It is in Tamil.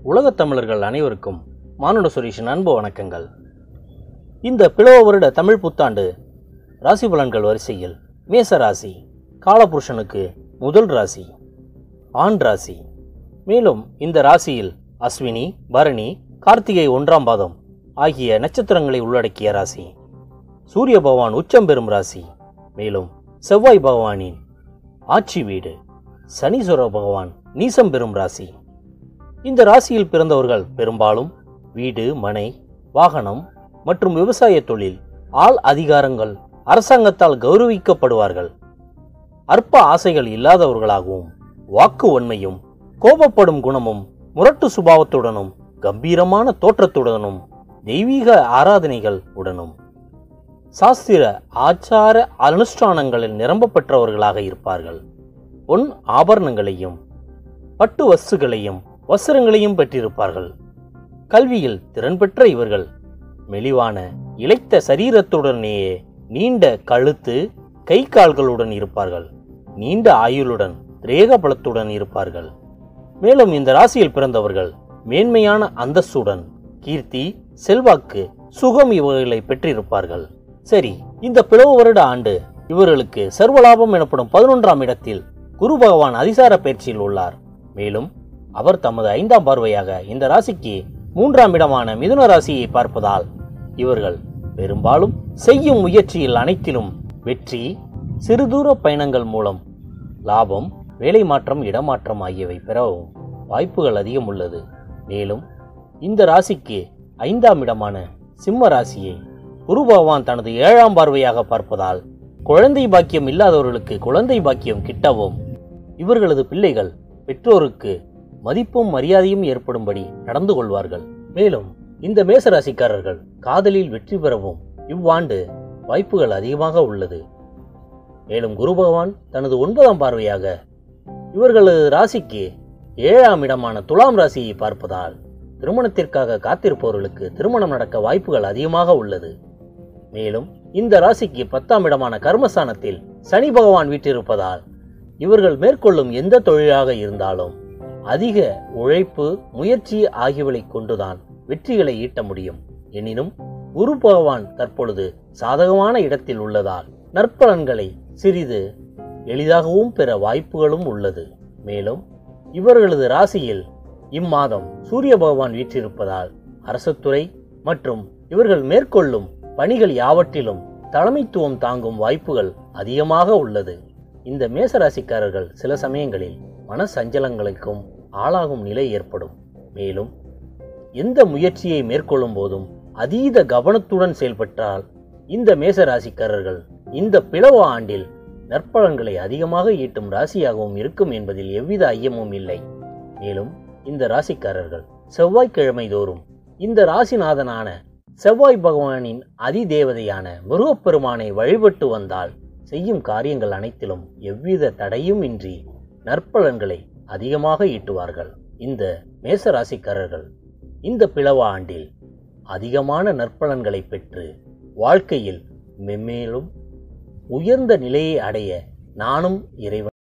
உலகத் தமிழர்கள் அனைவருக்கும் மானுட சுரேஷின் அன்பு வணக்கங்கள் இந்த பிளவ வருட தமிழ் புத்தாண்டு ராசி பலன்கள் வரிசையில் மேச ராசி காலபுருஷனுக்கு முதல் ராசி ஆண் ராசி மேலும் இந்த ராசியில் அஸ்வினி பரணி கார்த்திகை ஒன்றாம் பாதம் ஆகிய நட்சத்திரங்களை உள்ளடக்கிய ராசி சூரிய பகவான் உச்சம் பெறும் ராசி மேலும் செவ்வாய் பகவானின் ஆட்சி வீடு சனீஸ்வர பகவான் நீசம் பெறும் ராசி இந்த ராசியில் பிறந்தவர்கள் பெரும்பாலும் வீடு மனை வாகனம் மற்றும் விவசாய தொழில் ஆள் அதிகாரங்கள் அரசாங்கத்தால் கௌரவிக்கப்படுவார்கள் அற்ப ஆசைகள் இல்லாதவர்களாகவும் வாக்கு உண்மையும் கோபப்படும் குணமும் முரட்டு சுபாவத்துடனும் கம்பீரமான தோற்றத்துடனும் தெய்வீக ஆராதனைகள் உடனும் சாஸ்திர ஆச்சார அனுஷ்டானங்களில் நிரம்ப பெற்றவர்களாக இருப்பார்கள் பொன் ஆபரணங்களையும் பட்டு வஸ்துகளையும் வஸ்திரங்களையும் பெற்றிருப்பார்கள் கல்வியில் திறன் பெற்ற இவர்கள் மெலிவான இளைத்த சரீரத்துடனேயே நீண்ட கழுத்து கை கால்களுடன் இருப்பார்கள் நீண்ட ஆயுளுடன் திரேக பலத்துடன் இருப்பார்கள் மேலும் இந்த ராசியில் பிறந்தவர்கள் மேன்மையான அந்தஸ்துடன் கீர்த்தி செல்வாக்கு சுகம் இவர்களை பெற்றிருப்பார்கள் சரி இந்த பிளவு வருட ஆண்டு இவர்களுக்கு சர்வலாபம் எனப்படும் பதினொன்றாம் இடத்தில் குரு பகவான் அதிசார பயிற்சியில் உள்ளார் மேலும் அவர் தமது ஐந்தாம் பார்வையாக இந்த ராசிக்கு மூன்றாம் இடமான மிதுன ராசியை பார்ப்பதால் இவர்கள் பெரும்பாலும் செய்யும் முயற்சியில் அனைத்திலும் வெற்றி சிறுதூர பயணங்கள் மூலம் லாபம் வேலை மாற்றம் இடமாற்றம் ஆகியவை பெறவும் வாய்ப்புகள் அதிகம் உள்ளது மேலும் இந்த ராசிக்கு ஐந்தாம் இடமான சிம்ம ராசியை குரு பகவான் தனது ஏழாம் பார்வையாக பார்ப்பதால் குழந்தை பாக்கியம் இல்லாதவர்களுக்கு குழந்தை பாக்கியம் கிட்டவும் இவர்களது பிள்ளைகள் பெற்றோருக்கு மதிப்பும் மரியாதையும் ஏற்படும்படி நடந்து கொள்வார்கள் மேலும் இந்த மேசராசிக்காரர்கள் காதலில் வெற்றி பெறவும் இவ்வாண்டு வாய்ப்புகள் அதிகமாக உள்ளது மேலும் குரு பகவான் தனது ஒன்பதாம் பார்வையாக இவர்களது ராசிக்கு ஏழாம் இடமான துலாம் ராசியை பார்ப்பதால் திருமணத்திற்காக காத்திருப்பவர்களுக்கு திருமணம் நடக்க வாய்ப்புகள் அதிகமாக உள்ளது மேலும் இந்த ராசிக்கு பத்தாம் இடமான கர்மஸ்தானத்தில் சனி பகவான் வீற்றிருப்பதால் இவர்கள் மேற்கொள்ளும் எந்த தொழிலாக இருந்தாலும் அதிக உழைப்பு முயற்சி ஆகியவளை கொண்டுதான் வெற்றிகளை ஈட்ட முடியும் எனினும் குரு பகவான் தற்பொழுது சாதகமான இடத்தில் உள்ளதால் நற்பலன்களை சிறிது எளிதாகவும் பெற வாய்ப்புகளும் உள்ளது மேலும் இவர்களது ராசியில் இம்மாதம் சூரிய பகவான் வீற்றிருப்பதால் அரசுத்துறை மற்றும் இவர்கள் மேற்கொள்ளும் பணிகள் யாவற்றிலும் தலைமைத்துவம் தாங்கும் வாய்ப்புகள் அதிகமாக உள்ளது இந்த மேசராசிக்காரர்கள் சில சமயங்களில் மன சஞ்சலங்களுக்கும் ஆளாகும் நிலை ஏற்படும் மேலும் எந்த முயற்சியை மேற்கொள்ளும் போதும் அதீத கவனத்துடன் செயல்பட்டால் இந்த மேசராசிக்காரர்கள் இந்த பிளவ ஆண்டில் நற்பலன்களை அதிகமாக ஈட்டும் ராசியாகவும் இருக்கும் என்பதில் எவ்வித ஐயமும் இல்லை மேலும் இந்த ராசிக்காரர்கள் செவ்வாய்க்கிழமை தோறும் இந்த ராசிநாதனான செவ்வாய் பகவானின் அதிதேவதையான முருகப்பெருமானை வழிபட்டு வந்தால் செய்யும் காரியங்கள் அனைத்திலும் எவ்வித தடையும் இன்றி நற்பலன்களை அதிகமாக ஈட்டுவார்கள் இந்த மேச ராசிக்காரர்கள் இந்த பிளவ ஆண்டில் அதிகமான நற்பலன்களை பெற்று வாழ்க்கையில் மென்மேலும் உயர்ந்த நிலையை அடைய நானும் இறைவன்